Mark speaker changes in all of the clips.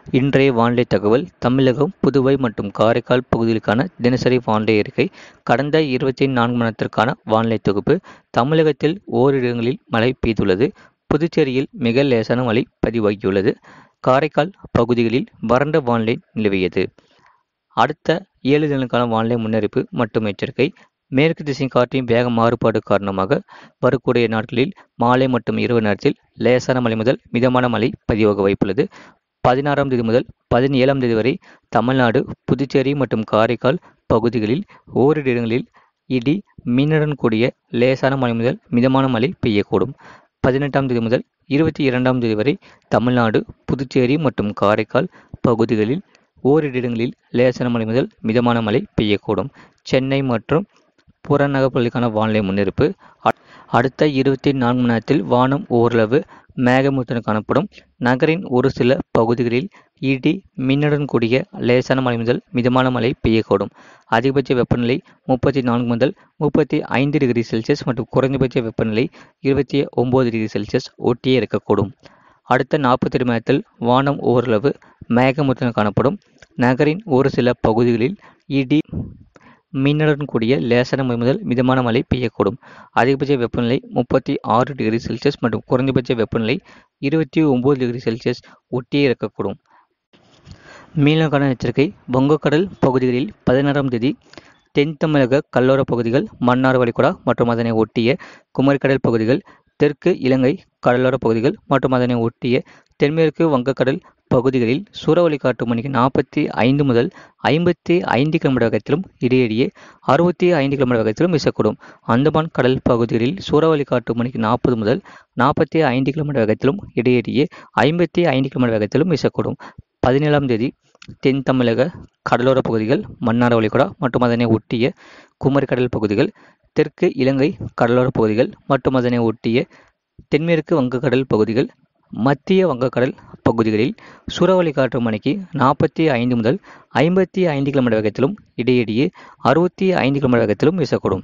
Speaker 1: இன்றைய வானிலை தகவல் தமிழகம் புதுவை மற்றும் காரைக்கால் பகுதிகளுக்கான தினசரி வானிலை அறிக்கை கடந்த இருபத்தி நான்கு மணி நேரத்திற்கான வானிலை தொகுப்பு தமிழகத்தில் ஓரிரு இடங்களில் மழை பெய்துள்ளது புதுச்சேரியில் மிக லேசான மழை பதிவாகியுள்ளது காரைக்கால் பகுதிகளில் வறண்ட வானிலை நிலவியது அடுத்த ஏழு தினங்களுக்கான வானிலை முன்னறிப்பு மற்றும் எச்சரிக்கை மேற்கு திசை காற்றின் வேக மாறுபாடு காரணமாக வரக்கூடிய நாட்களில் மாலை மற்றும் இரவு நேரத்தில் லேசான மழை முதல் மிதமான மழை பதிவாக வாய்ப்புள்ளது பதினாறாம் தேதி முதல் பதினேழாம் தேதி வரை தமிழ்நாடு புதுச்சேரி மற்றும் காரைக்கால் பகுதிகளில் ஓரிரு இடங்களில் இடி மின்னுடன் கூடிய லேசான மழை முதல் மிதமான மழை பெய்யக்கூடும் பதினெட்டாம் தேதி முதல் இருபத்தி இரண்டாம் தேதி வரை தமிழ்நாடு புதுச்சேரி மற்றும் காரைக்கால் பகுதிகளில் ஓரிரு இடங்களில் லேசான மழை முதல் மிதமான மழை பெய்யக்கூடும் சென்னை மற்றும் புறநகர் பகுதிக்கான வானிலை முன்னெடுப்பு அடுத்த இருபத்தி நான்கு மணி நேரத்தில் வானம் ஓரளவு மேகமூட்டத்துடன் காணப்படும் நகரின் ஒரு சில பகுதிகளில் இடி மின்னுடன் கூடிய லேசான மழை முதல் மிதமான மழை பெய்யக்கூடும் அதிகபட்ச வெப்பநிலை முப்பத்தி நான்கு முதல் முப்பத்தி ஐந்து டிகிரி செல்சியஸ் மற்றும் குறைந்தபட்ச வெப்பநிலை இருபத்தி ஒம்பது டிகிரி செல்சியஸ் ஒட்டியே இருக்கக்கூடும் அடுத்த நாற்பத்தி மணி நேரத்தில் வானம் ஓரளவு மேகமூட்டத்துடன் காணப்படும் நகரின் ஒரு சில பகுதிகளில் இடி மின்னுடன் கூடிய லேசான மழை முதல் மிதமான மழை பெய்யக்கூடும் அதிகபட்ச வெப்பநிலை முப்பத்தி ஆறு டிகிரி செல்சியஸ் மற்றும் குறைந்தபட்ச வெப்பநிலை இருபத்தி ஒம்பது டிகிரி செல்சியஸ் ஒட்டியே இருக்கக்கூடும் மீனவக்கான எச்சரிக்கை வங்கக்கடல் பகுதிகளில் பதினாறாம் தேதி தென் தமிழக கல்லோர பகுதிகள் மன்னார் வளைகுடா மற்றும் அதனை ஒட்டிய குமரிக்கடல் பகுதிகள் தெற்கு இலங்கை கடலோர பகுதிகள் மற்றும் அதனை ஒட்டிய தென்மேற்கு வங்கக்கடல் பகுதிகளில் சூறாவளி காற்று மணிக்கு நாற்பத்தி ஐந்து முதல் ஐம்பத்தி ஐந்து கிலோமீட்டர் வேகத்திலும் இடையிடையே அறுபத்தி ஐந்து கிலோமீட்டர் வேகத்திலும் வீசக்கூடும் அந்தமான் கடல் பகுதிகளில் சூறாவளி காற்று மணிக்கு நாற்பது முதல் நாற்பத்தி ஐந்து கிலோமீட்டர் வேகத்திலும் இடையிடையே ஐம்பத்தி ஐந்து கிலோமீட்டர் வேகத்திலும் வீசக்கூடும் பதினேழாம் தேதி தென் தமிழக கடலோர பகுதிகள் மன்னார் வளைகுடா மற்றும் அதனை ஒட்டிய குமரிக்கடல் பகுதிகள் தெற்கு இலங்கை கடலோர பகுதிகள் மற்றும் அதனை ஒட்டிய தென்மேற்கு வங்கக்கடல் பகுதிகள் மத்திய வங்கக்கடல் பகுதிகளில் சூறாவளி காற்று மணிக்கு நாற்பத்தி ஐந்து முதல் ஐம்பத்தி ஐந்து கிலோமீட்டர் வேகத்திலும் இடையிடையே அறுபத்தி ஐந்து கிலோமீட்டர் வேகத்திலும் வீசக்கூடும்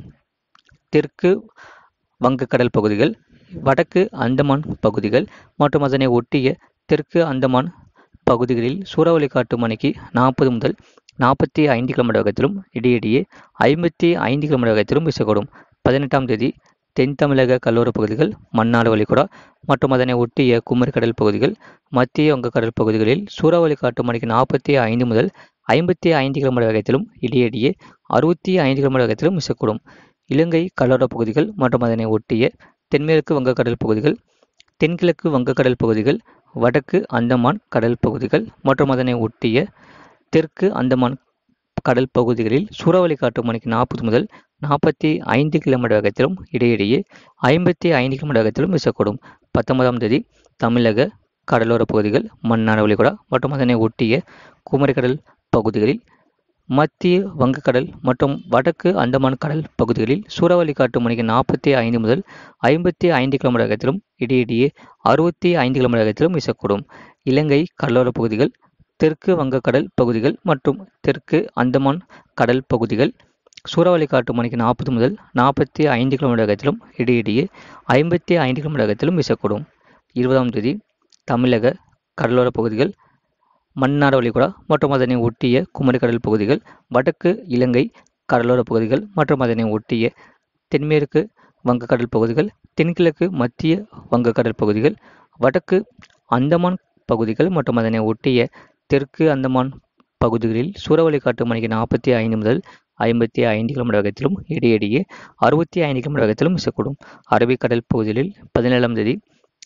Speaker 1: தெற்கு வங்கக்கடல் பகுதிகள் வடக்கு அந்தமான் பகுதிகள் மற்றும் அதனை ஒட்டிய தெற்கு அந்தமான் பகுதிகளில் சூறாவளி காற்று மணிக்கு நாற்பது முதல் நாற்பத்தி ஐந்து கிலோமீட்டர் வேகத்திலும் இடையிடையே ஐம்பத்தி ஐந்து கிலோமீட்டர் வேகத்திலும் வீசக்கூடும் பதினெட்டாம் தேதி தென் தமிழக கல்லோர பகுதிகள் மன்னார் வளைகுடா மற்றும் அதனை ஒட்டிய குமரிக்கடல் பகுதிகள் மத்திய வங்கக்கடல் பகுதிகளில் சூறாவளி காற்று மணிக்கு நாற்பத்தி ஐந்து முதல் ஐம்பத்தி ஐந்து கிலோமீட்டர் வேகத்திலும் இடையிடையே அறுபத்தி ஐந்து கிலோமீட்டர் வேகத்திலும் வீசக்கூடும் இலங்கை கடலோர பகுதிகள் மற்றும் அதனை ஒட்டிய தென்மேற்கு வங்கக்கடல் பகுதிகள் தென்கிழக்கு வங்கக்கடல் பகுதிகள் வடக்கு அந்தமான் கடல் பகுதிகள் மற்றும் அதனை ஒட்டிய தெற்கு அந்தமான் கடல் பகுதிகளில் சூறாவளி காற்று மணிக்கு நாற்பது முதல் நாற்பத்தி ஐந்து கிலோமீட்டர் வேகத்திலும் இடையிடையே ஐம்பத்தி ஐந்து கிலோமீட்டர் வேகத்திலும் வீசக்கூடும் பத்தொன்பதாம் தேதி தமிழக கடலோர பகுதிகள் மன்னார் வளைகுடா மற்றும் அதனை ஒட்டிய குமரிக்கடல் பகுதிகளில் மத்திய வங்கக்கடல் மற்றும் வடக்கு அந்தமான் கடல் பகுதிகளில் சூறாவளி காற்று மணிக்கு நாற்பத்தி ஐந்து முதல் ஐம்பத்தி ஐந்து கிலோமீட்டர் வேகத்திலும் இடையிடையே அறுபத்தி ஐந்து கிலோமீட்டர் வேகத்திலும் வீசக்கூடும் இலங்கை கடலோர பகுதிகள் தெற்கு வங்கக்கடல் பகுதிகள் மற்றும் தெற்கு அந்தமான் கடல் பகுதிகள் சூறாவளி காற்று மணிக்கு நாற்பது முதல் நாற்பத்தி ஐந்து கிலோமீட்டர் வேகத்திலும் இடையிடையே ஐம்பத்தி ஐந்து கிலோமீட்டர் வேகத்திலும் வீசக்கூடும் இருபதாம் தேதி தமிழக கடலோர பகுதிகள் மன்னார் வளைகுடா மற்றும் அதனை ஒட்டிய குமரிக்கடல் பகுதிகள் வடக்கு இலங்கை கடலோர பகுதிகள் மற்றும் அதனை ஒட்டிய தென்மேற்கு வங்கக்கடல் பகுதிகள் தென்கிழக்கு மத்திய வங்கக்கடல் பகுதிகள் வடக்கு அந்தமான் பகுதிகள் மற்றும் அதனை ஒட்டிய தெற்கு அந்தமான் பகுதிகளில் சூறாவளி காற்று மணிக்கு நாற்பத்தி ஐந்து முதல் ஐம்பத்தி ஐந்து கிலோமீட்டர் வேகத்திலும் இடையிடையே அறுபத்தி ஐந்து கிலோமீட்டர் வேகத்திலும் வீசக்கூடும் அரபிக்கடல் பகுதிகளில் பதினேழாம் தேதி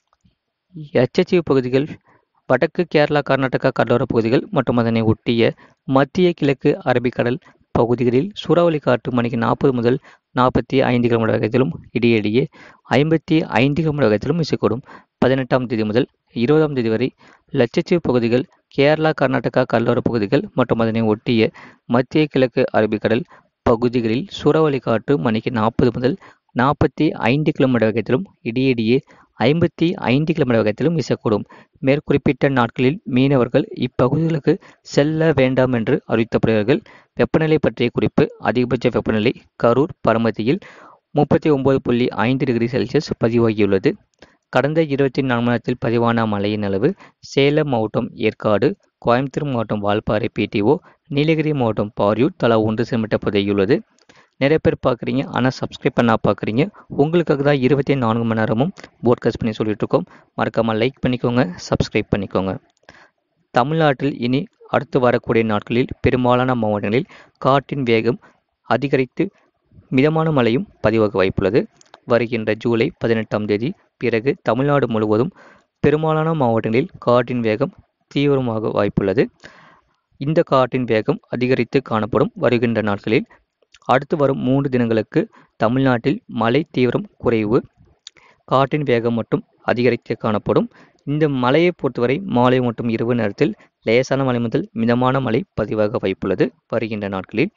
Speaker 1: எச்சத்தீவு பகுதிகள் வடக்கு கேரளா கர்நாடகா கடலோர பகுதிகள் மற்றும் அதனை ஒட்டிய மத்திய கிழக்கு அரபிக்கடல் பகுதிகளில் சூறாவளி காற்று மணிக்கு நாற்பது முதல் நாற்பத்தி ஐந்து கிலோமீட்டர் வேகத்திலும் இடையிடையே ஐம்பத்தி ஐந்து கிலோமீட்டர் வேகத்திலும் வீசக்கூடும் பதினெட்டாம் தேதி முதல் இருபதாம் தேதி வரை லட்சத்தீவு பகுதிகள் கேரளா கர்நாடகா கடலோர பகுதிகள் மற்றும் அதனை ஒட்டிய மத்திய கிழக்கு அரபிக்கடல் பகுதிகளில் சூறாவளி காற்று மணிக்கு நாற்பது முதல் நாற்பத்தி ஐந்து கிலோமீட்டர் வேகத்திலும் இடையிடையே ஐம்பத்தி ஐந்து கிலோமீட்டர் வேகத்திலும் வீசக்கூடும் மேற்குறிப்பிட்ட நாட்களில் மீனவர்கள் இப்பகுதிகளுக்கு செல்ல வேண்டாம் என்று அறிவிக்கப்படுகிறார்கள் வெப்பநிலை பற்றிய குறிப்பு அதிகபட்ச வெப்பநிலை கரூர் பரமத்தியில் முப்பத்தி ஒன்பது புள்ளி ஐந்து டிகிரி செல்சியஸ் பதிவாகியுள்ளது கடந்த இருபத்தி நான்கு மணி நேரத்தில் பதிவான மழையின் அளவு சேலம் மாவட்டம் ஏற்காடு கோயம்புத்தூர் மாவட்டம் வால்பாறை பிடிஓ நீலகிரி மாவட்டம் பாரியூர் தலா ஒன்று சென்டிமீட்டர் பதிவுள்ளது நிறைய பேர் பார்க்குறீங்க ஆனால் சப்ஸ்கிரைப் பண்ணா பார்க்குறீங்க உங்களுக்காக தான் இருபத்தி நான்கு மணி நேரமும் போட்காஸ்ட் பண்ணி சொல்லிட்டு இருக்கோம் மறக்காமல் லைக் பண்ணிக்கோங்க சப்ஸ்கிரைப் பண்ணிக்கோங்க தமிழ்நாட்டில் இனி அடுத்து வரக்கூடிய நாட்களில் பெரும்பாலான மாவட்டங்களில் காற்றின் வேகம் அதிகரித்து மிதமான மழையும் பதிவாக வாய்ப்புள்ளது வருகின்ற ஜூலை பதினெட்டாம் தேதி பிறகு தமிழ்நாடு முழுவதும் பெரும்பாலான மாவட்டங்களில் காற்றின் வேகம் தீவிரமாக வாய்ப்புள்ளது இந்த காற்றின் வேகம் அதிகரித்து காணப்படும் வருகின்ற நாட்களில் அடுத்து வரும் மூன்று தினங்களுக்கு தமிழ்நாட்டில் மழை தீவிரம் குறைவு காற்றின் வேகம் மட்டும் அதிகரித்து காணப்படும் இந்த மழையை பொறுத்தவரை மாலை மற்றும் இரவு நேரத்தில் லேசான மழை முதல் மிதமான மழை பதிவாக வாய்ப்புள்ளது வருகின்ற நாட்களில்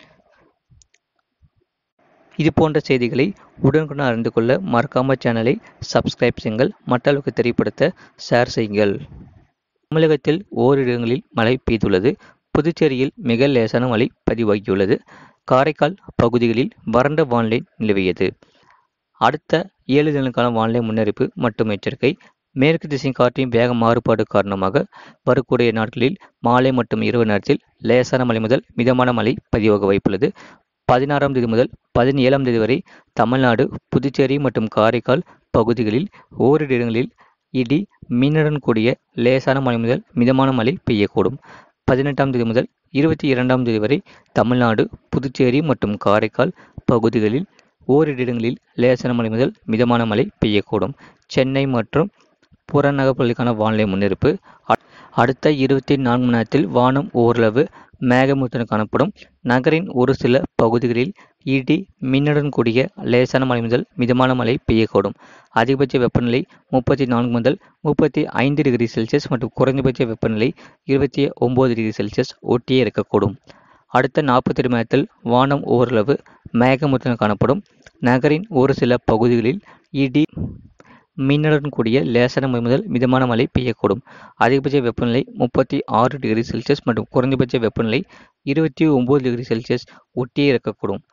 Speaker 1: இது போன்ற செய்திகளை உடனுக்குடன் அறிந்து கொள்ள மறக்காம சேனலை சப்ஸ்கிரைப் செய்யுங்கள் மற்றவர்களுக்கு தெரியப்படுத்த ஷேர் செய்யுங்கள் தமிழகத்தில் ஓரிடங்களில் மழை பெய்துள்ளது புதுச்சேரியில் மிக லேசான மழை பதிவாகியுள்ளது காரைக்கால் பகுதிகளில் வறண்ட வானிலை நிலவியது அடுத்த ஏழு தினங்களுக்கான வானிலை முன்னறிப்பு மற்றும் எச்சரிக்கை மேற்கு திசை காற்றின் வேக மாறுபாடு காரணமாக வரக்கூடிய நாட்களில் மாலை மற்றும் இரவு நேரத்தில் லேசான மழை முதல் மிதமான மழை பதிவாக வாய்ப்புள்ளது பதினாறாம் தேதி முதல் பதினேழாம் தேதி வரை தமிழ்நாடு புதுச்சேரி மற்றும் காரைக்கால் பகுதிகளில் ஓரிரு இடங்களில் இடி மின்னுடன் கூடிய லேசான மழை முதல் மிதமான மழை பெய்யக்கூடும் பதினெட்டாம் தேதி முதல் இருபத்தி இரண்டாம் தேதி வரை தமிழ்நாடு புதுச்சேரி மற்றும் காரைக்கால் பகுதிகளில் ஓரிரு இடங்களில் லேசான மழை முதல் மிதமான மழை பெய்யக்கூடும் சென்னை மற்றும் புறநகர் பகுதிக்கான வானிலை முன்னெடுப்பு அடுத்த இருபத்தி நான்கு மணி நேரத்தில் வானம் ஓரளவு மேகமூட்டத்துடன் காணப்படும் நகரின் ஒரு சில பகுதிகளில் இடி மின்னுடன் கூடிய லேசான மழை முதல் மிதமான மழை பெய்யக்கூடும் அதிகபட்ச வெப்பநிலை முப்பத்தி நான்கு முதல் முப்பத்தி ஐந்து டிகிரி செல்சியஸ் மற்றும் குறைந்தபட்ச வெப்பநிலை இருபத்தி ஒம்பது டிகிரி செல்சியஸ் ஒட்டியே இருக்கக்கூடும் அடுத்த நாற்பத்தி மணி நேரத்தில் வானம் ஓரளவு மேகமூட்டத்துடன் காணப்படும் நகரின் ஒரு சில பகுதிகளில் இடி மின்னுடன் கூடிய லேசான மழை முதல் மிதமான மழை பெய்யக்கூடும் அதிகபட்ச வெப்பநிலை முப்பத்தி ஆறு டிகிரி செல்சியஸ் மற்றும் குறைந்தபட்ச வெப்பநிலை இருபத்தி ஒம்பது டிகிரி செல்சியஸ் ஒட்டியே இருக்கக்கூடும்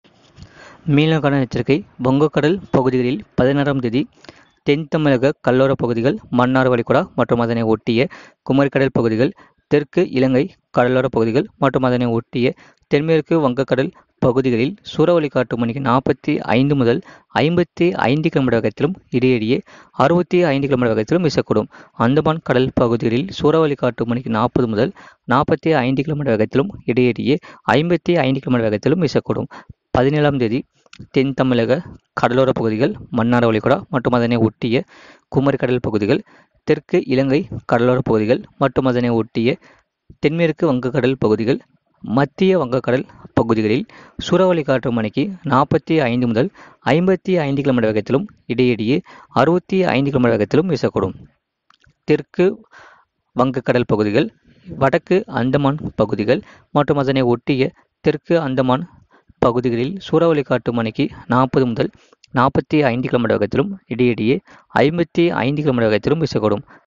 Speaker 1: மீனவக்கான எச்சரிக்கை வங்கக்கடல் பகுதிகளில் பதினாறாம் தேதி தென் தமிழக கல்லோர பகுதிகள் மன்னார் வளைகுடா மற்றும் அதனை ஒட்டிய குமரிக்கடல் பகுதிகள் தெற்கு இலங்கை கடலோர பகுதிகள் மற்றும் அதனை ஒட்டிய தென்மேற்கு வங்கக்கடல் பகுதிகளில் சூறாவளி காற்று மணிக்கு நாற்பத்தி ஐந்து முதல் ஐம்பத்தி ஐந்து கிலோமீட்டர் வேகத்திலும் இடையிடையே அறுபத்தி ஐந்து கிலோமீட்டர் வேகத்திலும் வீசக்கூடும் அந்தமான் கடல் பகுதிகளில் சூறாவளி காற்று மணிக்கு நாற்பது முதல் நாற்பத்தி ஐந்து கிலோமீட்டர் வேகத்திலும் இடையிடையே ஐம்பத்தி ஐந்து கிலோமீட்டர் வேகத்திலும் வீசக்கூடும் பதினேழாம் தேதி தென் தமிழக கடலோர பகுதிகள் மன்னார் வளைகுடா மற்றும் அதனை ஒட்டிய குமரிக்கடல் பகுதிகள் தெற்கு இலங்கை கடலோர பகுதிகள் மற்றும் அதனை ஒட்டிய தென்மேற்கு வங்கக்கடல் பகுதிகள் மத்திய வங்கக்கடல் பகுதிகளில் சூறாவளி காற்று மணிக்கு நாற்பத்தி ஐந்து முதல் ஐம்பத்தி ஐந்து கிலோமீட்டர் வேகத்திலும் இடையிடையே அறுபத்தி ஐந்து கிலோமீட்டர் வேகத்திலும் வீசக்கூடும் தெற்கு வங்கக்கடல் பகுதிகள் வடக்கு அந்தமான் பகுதிகள் மற்றும் அதனை ஒட்டிய தெற்கு அந்தமான் பகுதிகளில் சூறாவளி காற்று மணிக்கு நாற்பது முதல் நாற்பத்தி ஐந்து கிலோமீட்டர் வேகத்திலும் இடையிடையே ஐம்பத்தி ஐந்து கிலோமீட்டர் வேகத்திலும் வீசக்கூடும்